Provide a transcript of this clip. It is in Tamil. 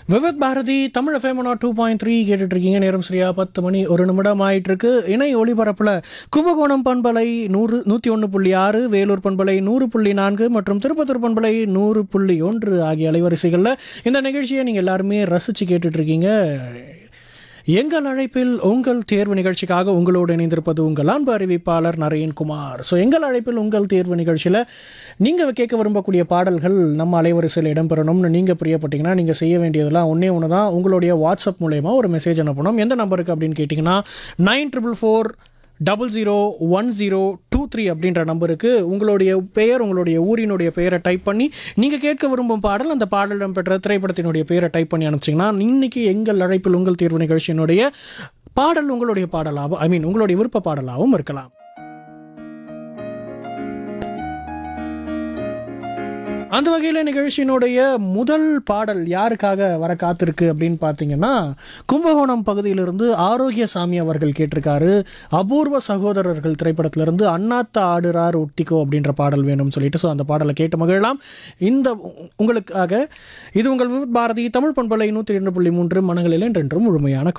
விவத் Bharati Tamil FM two point three கேட்டுட்டு இருக்கீங்க நேரம் சரியா பத்து மணி ஒரு நிமிடம் ஆயிட்டு இருக்கு இணை ஒளிபரப்புல கும்பகோணம் பண்பலை நூறு நூற்றி ஒன்று புள்ளி ஆறு வேலூர் பண்பலை நூறு புள்ளி நான்கு மற்றும் திருப்பத்தூர் பண்பலை நூறு புள்ளி ஒன்று ஆகிய அலைவரிசைகளில் இந்த நிகழ்ச்சியை நீங்கள் எல்லாருமே ரசித்து கேட்டுட்டு இருக்கீங்க எங்கள் அழைப்பில் உங்கள் தேர்வு நிகழ்ச்சிக்காக உங்களோடு இணைந்திருப்பது உங்கள் அன்பு அறிவிப்பாளர் நரேன்குமார் ஸோ எங்கள் அழைப்பில் உங்கள் தேர்வு நிகழ்ச்சியில் நீங்கள் கேட்க விரும்பக்கூடிய பாடல்கள் நம்ம அலைவரிசையில் இடம்பெறணும்னு நீங்கள் பிரியப்பட்டீங்கன்னா நீங்கள் செய்ய வேண்டியதெல்லாம் ஒன்றே ஒன்று தான் உங்களுடைய வாட்ஸ்அப் மூலயமா ஒரு மெசேஜ் அனுப்பணும் எந்த நம்பருக்கு அப்படின்னு கேட்டிங்கன்னா nine triple four double zero one zero two three அப்படின்ற நம்பருக்கு உங்களுடைய பெயர் உங்களுடைய ஊரினுடைய பெயரை டைப் பண்ணி நீங்கள் கேட்க விரும்பும் பாடல் அந்த பாடலிடம் பெற்ற திரைப்படத்தினுடைய பெயரை டைப் பண்ணி அனுப்பிச்சிங்கன்னா இன்னைக்கு எங்கள் அழைப்பில் உங்கள் தேர்வு நிகழ்ச்சியினுடைய பாடல் உங்களுடைய பாடலாகவும் ஐ மீன் உங்களுடைய விருப்ப பாடலாகவும் இருக்கலாம் அந்த வகையில் நிகழ்ச்சியினுடைய முதல் பாடல் யாருக்காக வர காத்திருக்கு அப்படின்னு பார்த்தீங்கன்னா கும்பகோணம் பகுதியிலிருந்து ஆரோக்கியசாமி அவர்கள் கேட்டிருக்காரு அபூர்வ சகோதரர்கள் திரைப்படத்திலிருந்து அண்ணாத்த ஆடுறார் ஒட்டிக்கோ அப்படின்ற பாடல் வேணும்னு சொல்லிட்டு ஸோ அந்த பாடலை கேட்டு மகிழலாம் இந்த உ- உங்களுக்காக இது உங்கள் விவித் பாரதி தமிழ் பண்பலை நூற்றி ரெண்டு புள்ளி மூன்று மனங்களில் என்றென்றும் முழுமையான